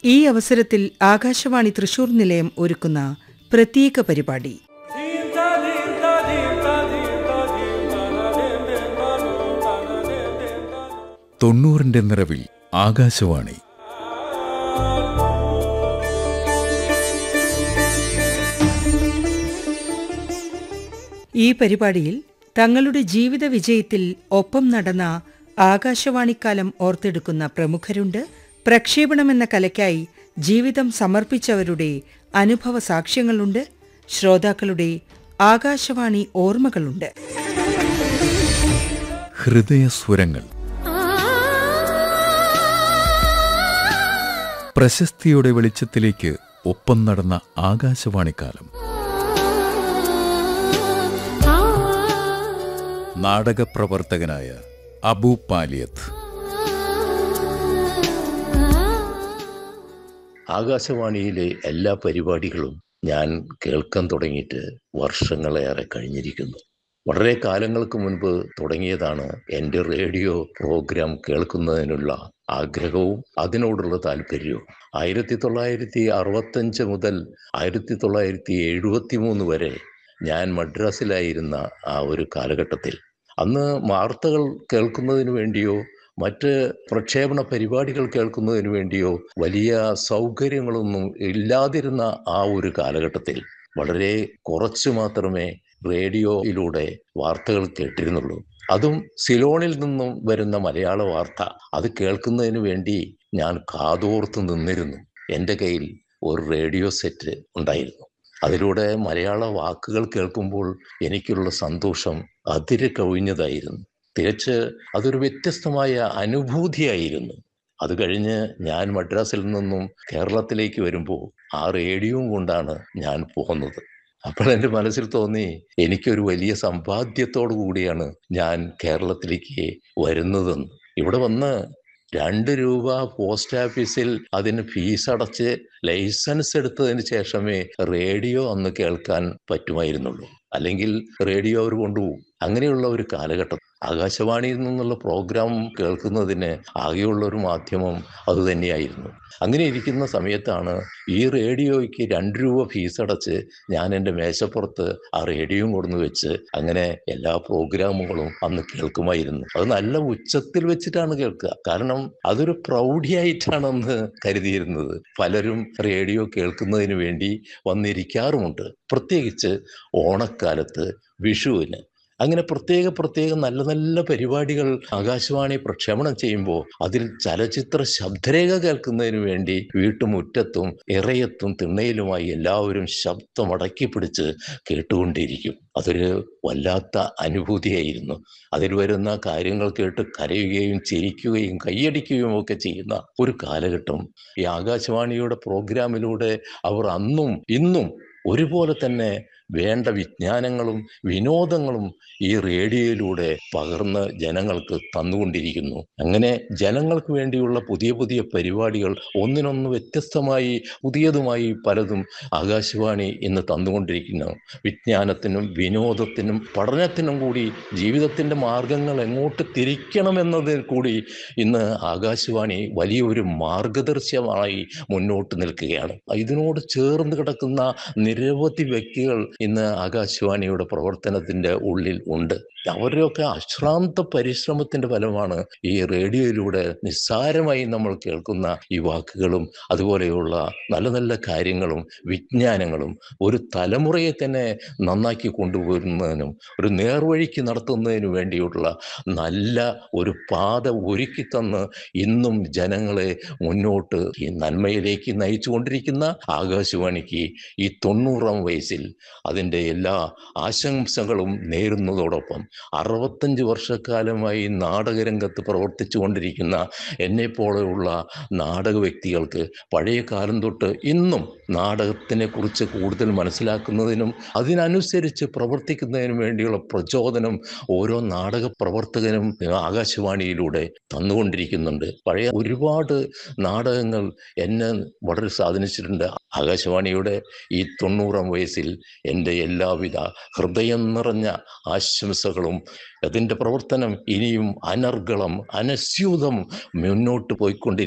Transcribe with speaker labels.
Speaker 1: ഈ അവസരത്തിൽ ആകാശവാണി തൃശൂർ നിലയം ഒരുക്കുന്ന പ്രത്യേക പരിപാടി
Speaker 2: തൊണ്ണൂറിന്റെ നിറവിൽ ആകാശവാണി
Speaker 1: ഈ പരിപാടിയിൽ തങ്ങളുടെ ജീവിത വിജയത്തിൽ ഒപ്പം നടന്ന ആകാശവാണിക്കാലം ഓർത്തെടുക്കുന്ന പ്രമുഖരുണ്ട് പ്രക്ഷേപണമെന്ന കലയ്ക്കായി ജീവിതം സമർപ്പിച്ചവരുടെ അനുഭവ സാക്ഷ്യങ്ങളുണ്ട് ശ്രോതാക്കളുടെ ആകാശവാണി ഓർമ്മകളുണ്ട്
Speaker 2: ഹൃദയസ്വരങ്ങൾ പ്രശസ്തിയുടെ വെളിച്ചത്തിലേക്ക് ഒപ്പം നടന്ന ആകാശവാണിക്കാലം നാടകപ്രവർത്തകനായ അബു പാലിയത്ത്
Speaker 3: ആകാശവാണിയിലെ എല്ലാ പരിപാടികളും ഞാൻ കേൾക്കാൻ തുടങ്ങിയിട്ട് വർഷങ്ങളേറെ കഴിഞ്ഞിരിക്കുന്നു വളരെ കാലങ്ങൾക്ക് മുൻപ് തുടങ്ങിയതാണ് എൻ്റെ റേഡിയോ പ്രോഗ്രാം കേൾക്കുന്നതിനുള്ള ആഗ്രഹവും അതിനോടുള്ള താല്പര്യവും ആയിരത്തി തൊള്ളായിരത്തി അറുപത്തഞ്ച് മുതൽ ആയിരത്തി തൊള്ളായിരത്തി എഴുപത്തി മൂന്ന് വരെ ഞാൻ മദ്രാസിലായിരുന്ന ആ ഒരു കാലഘട്ടത്തിൽ അന്ന് വാർത്തകൾ കേൾക്കുന്നതിന് വേണ്ടിയോ മറ്റ് പ്രക്ഷേപണ പരിപാടികൾ കേൾക്കുന്നതിന് വേണ്ടിയോ വലിയ സൗകര്യങ്ങളൊന്നും ഇല്ലാതിരുന്ന ആ ഒരു കാലഘട്ടത്തിൽ വളരെ കുറച്ച് മാത്രമേ റേഡിയോയിലൂടെ വാർത്തകൾ കേട്ടിരുന്നുള്ളൂ അതും സിലോണിൽ നിന്നും വരുന്ന മലയാള വാർത്ത അത് കേൾക്കുന്നതിന് വേണ്ടി ഞാൻ കാതോർത്ത് നിന്നിരുന്നു എൻ്റെ കയ്യിൽ ഒരു റേഡിയോ സെറ്റ് ഉണ്ടായിരുന്നു അതിലൂടെ മലയാള വാക്കുകൾ കേൾക്കുമ്പോൾ എനിക്കുള്ള സന്തോഷം അതിര് കവിഞ്ഞതായിരുന്നു തികച്ച് അതൊരു വ്യത്യസ്തമായ അനുഭൂതിയായിരുന്നു അത് കഴിഞ്ഞ് ഞാൻ മദ്രാസിൽ നിന്നും കേരളത്തിലേക്ക് വരുമ്പോൾ ആ റേഡിയോയും കൊണ്ടാണ് ഞാൻ പോകുന്നത് അപ്പോൾ എൻ്റെ മനസ്സിൽ തോന്നി എനിക്കൊരു വലിയ സമ്പാദ്യത്തോടു കൂടിയാണ് ഞാൻ കേരളത്തിലേക്ക് വരുന്നതെന്ന് ഇവിടെ വന്ന് രണ്ട് രൂപ പോസ്റ്റ് ഓഫീസിൽ അതിന് ഫീസ് അടച്ച് ലൈസൻസ് എടുത്തതിന് ശേഷമേ റേഡിയോ അന്ന് കേൾക്കാൻ പറ്റുമായിരുന്നുള്ളൂ അല്ലെങ്കിൽ റേഡിയോ അവർ കൊണ്ടുപോകും അങ്ങനെയുള്ള ഒരു കാലഘട്ടം ആകാശവാണിയിൽ നിന്നുള്ള പ്രോഗ്രാം കേൾക്കുന്നതിന് ആകെയുള്ള ഒരു മാധ്യമം അത് തന്നെയായിരുന്നു അങ്ങനെ ഇരിക്കുന്ന സമയത്താണ് ഈ റേഡിയോയ്ക്ക് രണ്ട് രൂപ ഫീസ് അടച്ച് ഞാൻ എൻ്റെ മേശപ്പുറത്ത് ആ റേഡിയോയും കൊടുന്ന് വെച്ച് അങ്ങനെ എല്ലാ പ്രോഗ്രാമുകളും അന്ന് കേൾക്കുമായിരുന്നു അത് നല്ല ഉച്ചത്തിൽ വെച്ചിട്ടാണ് കേൾക്കുക കാരണം അതൊരു പ്രൗഢിയായിട്ടാണ് അന്ന് കരുതിയിരുന്നത് പലരും റേഡിയോ കേൾക്കുന്നതിന് വേണ്ടി വന്നിരിക്കാറുമുണ്ട് പ്രത്യേകിച്ച് ഓണക്കാലത്ത് വിഷുവിന് അങ്ങനെ പ്രത്യേക പ്രത്യേക നല്ല നല്ല പരിപാടികൾ ആകാശവാണി പ്രക്ഷേപണം ചെയ്യുമ്പോൾ അതിൽ ചലച്ചിത്ര ശബ്ദരേഖ കേൾക്കുന്നതിന് വേണ്ടി വീട്ടുമുറ്റത്തും ഇറയത്തും തിണ്ണയിലുമായി എല്ലാവരും ശബ്ദം അടക്കി പിടിച്ച് കേട്ടുകൊണ്ടിരിക്കും അതൊരു വല്ലാത്ത അനുഭൂതിയായിരുന്നു അതിൽ വരുന്ന കാര്യങ്ങൾ കേട്ട് കരയുകയും ചിരിക്കുകയും കൈയടിക്കുകയും ഒക്കെ ചെയ്യുന്ന ഒരു കാലഘട്ടം ഈ ആകാശവാണിയുടെ പ്രോഗ്രാമിലൂടെ അവർ അന്നും ഇന്നും ഒരുപോലെ തന്നെ വേണ്ട വിജ്ഞാനങ്ങളും വിനോദങ്ങളും ഈ റേഡിയോയിലൂടെ പകർന്ന് ജനങ്ങൾക്ക് തന്നുകൊണ്ടിരിക്കുന്നു അങ്ങനെ ജനങ്ങൾക്ക് വേണ്ടിയുള്ള പുതിയ പുതിയ പരിപാടികൾ ഒന്നിനൊന്ന് വ്യത്യസ്തമായി പുതിയതുമായി പലതും ആകാശവാണി ഇന്ന് തന്നുകൊണ്ടിരിക്കുന്നു വിജ്ഞാനത്തിനും വിനോദത്തിനും പഠനത്തിനും കൂടി ജീവിതത്തിൻ്റെ മാർഗങ്ങൾ എങ്ങോട്ട് തിരിക്കണമെന്നതിൽ കൂടി ഇന്ന് ആകാശവാണി വലിയൊരു മാർഗദർശനമായി മുന്നോട്ട് നിൽക്കുകയാണ് ഇതിനോട് ചേർന്ന് കിടക്കുന്ന നിരവധി വ്യക്തികൾ ഇന്ന് ആകാശവാണിയുടെ പ്രവർത്തനത്തിന്റെ ഉള്ളിൽ ഉണ്ട് അവരുടെയൊക്കെ അശ്രാന്ത പരിശ്രമത്തിന്റെ ഫലമാണ് ഈ റേഡിയോയിലൂടെ നിസ്സാരമായി നമ്മൾ കേൾക്കുന്ന ഈ വാക്കുകളും അതുപോലെയുള്ള നല്ല നല്ല കാര്യങ്ങളും വിജ്ഞാനങ്ങളും ഒരു തലമുറയെ തന്നെ നന്നാക്കി കൊണ്ടുപോരുന്നതിനും ഒരു നേർവഴിക്ക് നടത്തുന്നതിനു വേണ്ടിയുള്ള നല്ല ഒരു പാത ഒരുക്കി തന്ന് ഇന്നും ജനങ്ങളെ മുന്നോട്ട് ഈ നന്മയിലേക്ക് നയിച്ചു കൊണ്ടിരിക്കുന്ന ആകാശവാണിക്ക് ഈ തൊണ്ണൂറാം വയസ്സിൽ അതിൻ്റെ എല്ലാ ആശംസകളും നേരുന്നതോടൊപ്പം അറുപത്തഞ്ച് വർഷക്കാലമായി നാടകരംഗത്ത് പ്രവർത്തിച്ചു കൊണ്ടിരിക്കുന്ന എന്നെപ്പോലെയുള്ള നാടക വ്യക്തികൾക്ക് പഴയ കാലം തൊട്ട് ഇന്നും നാടകത്തിനെ കുറിച്ച് കൂടുതൽ മനസ്സിലാക്കുന്നതിനും അതിനനുസരിച്ച് പ്രവർത്തിക്കുന്നതിനും വേണ്ടിയുള്ള പ്രചോദനം ഓരോ നാടക പ്രവർത്തകനും ആകാശവാണിയിലൂടെ തന്നുകൊണ്ടിരിക്കുന്നുണ്ട് പഴയ ഒരുപാട് നാടകങ്ങൾ എന്നെ വളരെ സ്വാധീനിച്ചിട്ടുണ്ട് ആകാശവാണിയുടെ ഈ തൊണ്ണൂറാം വയസ്സിൽ എൻ്റെ എല്ലാവിധ ഹൃദയം നിറഞ്ഞ ആശംസകളും അതിൻ്റെ പ്രവർത്തനം ഇനിയും അനർഗളം അനസ്യൂതം മുന്നോട്ട് പോയിക്കൊണ്ടിരിക്കും